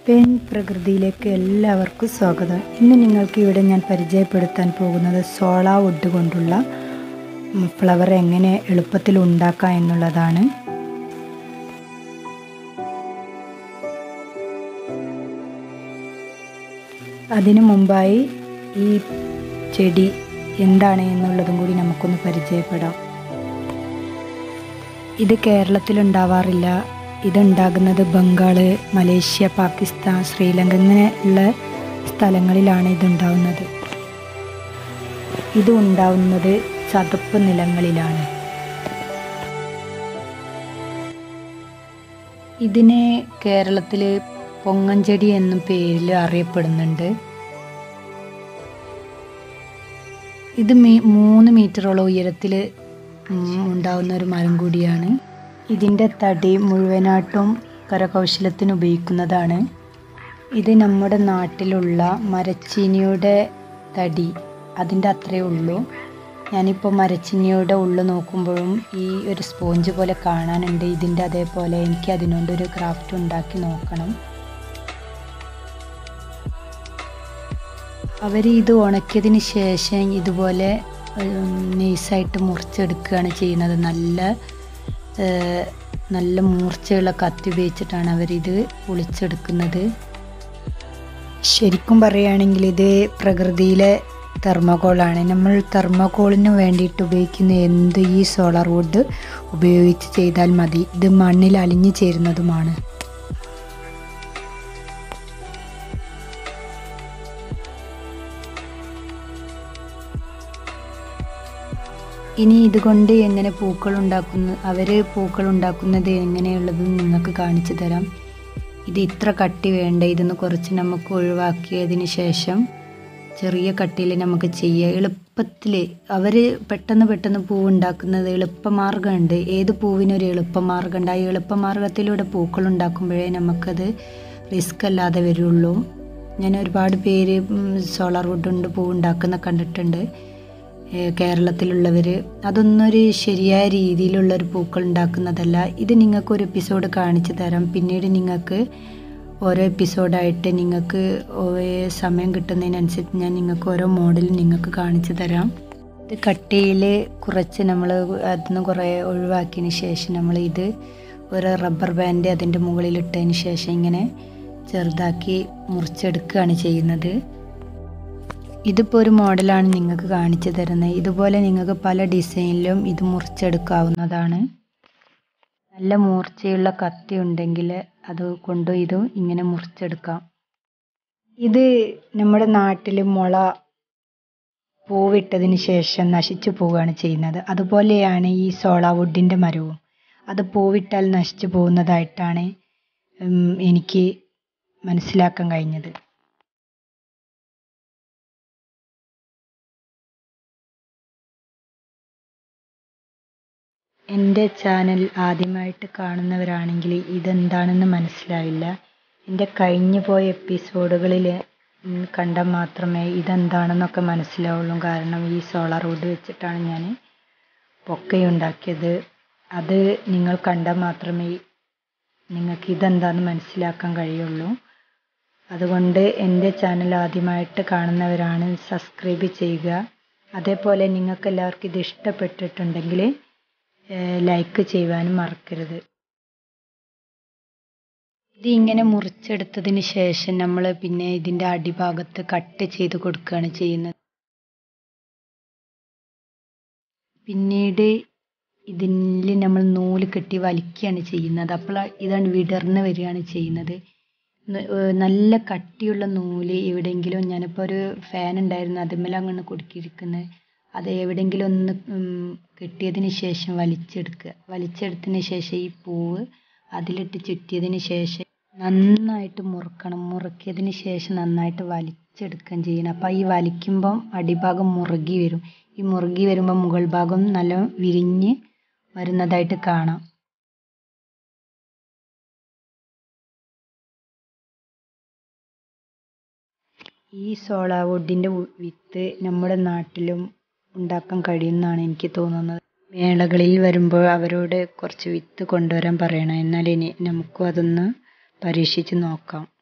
Spain പ്രകൃതിയിലേക്ക് എല്ലാവർക്കും സ്വാഗതം ഇന്ന് നിങ്ങൾക്ക് ഇവിടെ ഞാൻ പരിചയപ്പെടുത്താൻ പോകുന്നത് സോള വുഡ് കൊണ്ടുള്ള ഫ്ലവർ എങ്ങനെ എളുപ്പത്തിൽ ഉണ്ടാക്കാം എന്നുള്ളതാണ് അതിനു മുമ്പായി ഈ ചെടി എന്താണ് എന്നുള്ളതും കൂടി നമുക്കൊന്ന് പരിചയപ്പെടാം ഇത് കേരളത്തിൽ ഉണ്ടാവാറില്ല ഇതുണ്ടാകുന്നത് ബംഗാൾ മലേഷ്യ പാകിസ്ഥാൻ ശ്രീലങ്ക ഇങ്ങനെ ഉള്ള സ്ഥലങ്ങളിലാണ് ഇതുണ്ടാവുന്നത് ഇത് ഉണ്ടാവുന്നത് ചതുപ്പ് നിലങ്ങളിലാണ് ഇതിനെ കേരളത്തിൽ പൊങ്ങഞ്ചെടി എന്നും പേരിൽ അറിയപ്പെടുന്നുണ്ട് ഇത് മീ മൂന്ന് മീറ്ററോളം ഉയരത്തിൽ ഉണ്ടാവുന്ന ഒരു മരം കൂടിയാണ് ഇതിൻ്റെ തടി മുഴുവനായിട്ടും കരകൗശലത്തിന് ഉപയോഗിക്കുന്നതാണ് ഇത് നമ്മുടെ നാട്ടിലുള്ള മരച്ചീനിയുടെ തടി അതിൻ്റെ അത്രയേ ഉള്ളൂ ഞാനിപ്പോൾ മരച്ചിനിയുടെ ഉള്ളു നോക്കുമ്പോഴും ഈ ഒരു സ്പോഞ്ച് പോലെ കാണാനുണ്ട് ഇതിൻ്റെ അതേപോലെ എനിക്ക് അതിനോണ്ടൊരു ക്രാഫ്റ്റ് ഉണ്ടാക്കി നോക്കണം അവർ ഇത് ഉണക്കിയതിന് ശേഷം ഇതുപോലെ നൈസായിട്ട് മുറിച്ചെടുക്കുകയാണ് ചെയ്യുന്നത് നല്ല നല്ല മൂർച്ചയുള്ള കത്തി ഉപയോഗിച്ചിട്ടാണ് അവരിത് പൊളിച്ചെടുക്കുന്നത് ശരിക്കും പറയുകയാണെങ്കിൽ ഇത് പ്രകൃതിയിലെ തെർമോകോളാണ് നമ്മൾ തെർമോകോളിന് വേണ്ടിയിട്ട് ഉപയോഗിക്കുന്ന എന്ത് ഈ സോളാർ വുഡ് ഉപയോഗിച്ച് ചെയ്താൽ മതി ഇത് മണ്ണിൽ അലിഞ്ഞു ചേരുന്നതുമാണ് ഇനി ഇതുകൊണ്ട് എങ്ങനെ പൂക്കൾ ഉണ്ടാക്കുന്നു അവർ പൂക്കൾ ഉണ്ടാക്കുന്നത് എങ്ങനെയുള്ളത് നിങ്ങൾക്ക് കാണിച്ചു തരാം ഇത് ഇത്ര കട്ടി വേണ്ട ഇതൊന്ന് കുറച്ച് നമുക്ക് ഒഴിവാക്കിയതിന് ശേഷം ചെറിയ കട്ടിയിൽ നമുക്ക് ചെയ്യുക എളുപ്പത്തിൽ അവർ പെട്ടെന്ന് പെട്ടെന്ന് പൂവ് ഉണ്ടാക്കുന്നത് എളുപ്പമാർഗ്ഗമുണ്ട് ഏത് പൂവിനൊരു എളുപ്പമാർഗ്ഗമുണ്ട് ആ എളുപ്പമാർഗ്ഗത്തിലൂടെ പൂക്കൾ ഉണ്ടാക്കുമ്പോഴേ നമുക്കത് റിസ്ക് അല്ലാതെ വരുള്ളൂ ഞാൻ ഒരുപാട് പേര് സോളാർ വുഡ് കൊണ്ട് പൂവ് ഉണ്ടാക്കുന്ന കണ്ടിട്ടുണ്ട് കേരളത്തിലുള്ളവർ അതൊന്നൊരു ശരിയായ രീതിയിലുള്ള ഒരു പൂക്കൾ ഉണ്ടാക്കുന്നതല്ല ഇത് നിങ്ങൾക്ക് ഒരു എപ്പിസോഡ് കാണിച്ചു തരാം പിന്നീട് നിങ്ങൾക്ക് ഓരോ എപ്പിസോഡായിട്ട് നിങ്ങൾക്ക് സമയം കിട്ടുന്നതിനനുസരിച്ച് ഞാൻ നിങ്ങൾക്ക് ഓരോ മോഡൽ നിങ്ങൾക്ക് കാണിച്ചു തരാം ഇത് കട്ടിയിൽ കുറച്ച് നമ്മൾ അതിന് കുറേ ഒഴിവാക്കിയതിന് ശേഷം നമ്മൾ ഇത് ഒരു റബ്ബർ ബാൻഡ് അതിൻ്റെ മുകളിൽ ഇട്ടതിന് ശേഷം ഇങ്ങനെ ചെറുതാക്കി മുറിച്ചെടുക്കുകയാണ് ചെയ്യുന്നത് ഇതിപ്പോൾ ഒരു മോഡലാണ് നിങ്ങൾക്ക് കാണിച്ചു തരുന്നത് ഇതുപോലെ നിങ്ങൾക്ക് പല ഡിസൈനിലും ഇത് മുറിച്ചെടുക്കാവുന്നതാണ് നല്ല മൂർച്ചയുള്ള കത്തി ഉണ്ടെങ്കിൽ അത് കൊണ്ട് ഇത് ഇങ്ങനെ മുറിച്ചെടുക്കാം ഇത് നമ്മുടെ നാട്ടിൽ മുള പൂവിട്ടതിന് ശേഷം നശിച്ചു പോവുകയാണ് ചെയ്യുന്നത് അതുപോലെയാണ് ഈ സോള വുഡിൻ്റെ മരവും അത് പൂവിട്ടാൽ നശിച്ചു പോകുന്നതായിട്ടാണ് എനിക്ക് മനസ്സിലാക്കാൻ കഴിഞ്ഞത് എൻ്റെ ചാനൽ ആദ്യമായിട്ട് കാണുന്നവരാണെങ്കിൽ ഇതെന്താണെന്ന് മനസ്സിലാവില്ല എൻ്റെ കഴിഞ്ഞു പോയ എപ്പിസോഡുകളിൽ കണ്ടാൽ മാത്രമേ ഇതെന്താണെന്നൊക്കെ മനസ്സിലാവുള്ളൂ കാരണം ഈ സോളാർ വുഡ് വെച്ചിട്ടാണ് ഞാൻ പൊക്കയുണ്ടാക്കിയത് അത് നിങ്ങൾ കണ്ടാൽ മാത്രമേ നിങ്ങൾക്ക് ഇതെന്താണെന്ന് മനസ്സിലാക്കാൻ കഴിയുള്ളൂ അതുകൊണ്ട് എൻ്റെ ചാനൽ ആദ്യമായിട്ട് കാണുന്നവരാണ് സബ്സ്ക്രൈബ് ചെയ്യുക അതേപോലെ നിങ്ങൾക്ക് എല്ലാവർക്കും ഇത് ഇഷ്ടപ്പെട്ടിട്ടുണ്ടെങ്കിൽ ലൈക്ക് ചെയ്യുവാനും മറക്കരുത് ഇത് ഇങ്ങനെ മുറിച്ചെടുത്തതിന് ശേഷം നമ്മൾ പിന്നെ ഇതിൻ്റെ അടിഭാഗത്ത് കട്ട് ചെയ്ത് കൊടുക്കുകയാണ് ചെയ്യുന്നത് പിന്നീട് ഇതിൽ നമ്മൾ നൂല് കെട്ടി വലിക്കുകയാണ് ചെയ്യുന്നത് അപ്പോൾ ഇതാണ് വിടർന്ന് വരികയാണ് ചെയ്യുന്നത് നല്ല കട്ടിയുള്ള നൂല് എവിടെയെങ്കിലും ഞാനിപ്പോൾ ഒരു ഫാൻ ഉണ്ടായിരുന്നു അതുമേലെ അങ്ങനെ കുടുക്കിയിരിക്കുന്നത് അത് എവിടെയെങ്കിലും ഒന്ന് കെട്ടിയതിന് ശേഷം വലിച്ചെടുക്കുക വലിച്ചെടുത്തതിന് ശേഷം ഈ പൂവ് അതിലിട്ട് ചുറ്റിയതിന് ശേഷം നന്നായിട്ട് മുറുക്കണം മുറുക്കിയതിന് ശേഷം നന്നായിട്ട് വലിച്ചെടുക്കുകയും ചെയ്യണം അപ്പോൾ ഈ വലിക്കുമ്പം അടിഭാഗം മുറുകി വരും ഈ മുറുകി വരുമ്പോൾ മുകൾ ഭാഗം നല്ല വിരിഞ്ഞ് വരുന്നതായിട്ട് കാണാം ഈ സോള വുഡിൻ്റെ വിത്ത് നമ്മുടെ നാട്ടിലും ഉണ്ടാക്കാൻ കഴിയുമെന്നാണ് എനിക്ക് തോന്നുന്നത് മേളകളിൽ വരുമ്പോൾ അവരോട് കുറച്ച് വിത്ത് കൊണ്ടുവരാൻ പറയണം എന്നാൽ ഇനി നമുക്കും അതൊന്ന് പരീക്ഷിച്ച് നോക്കാം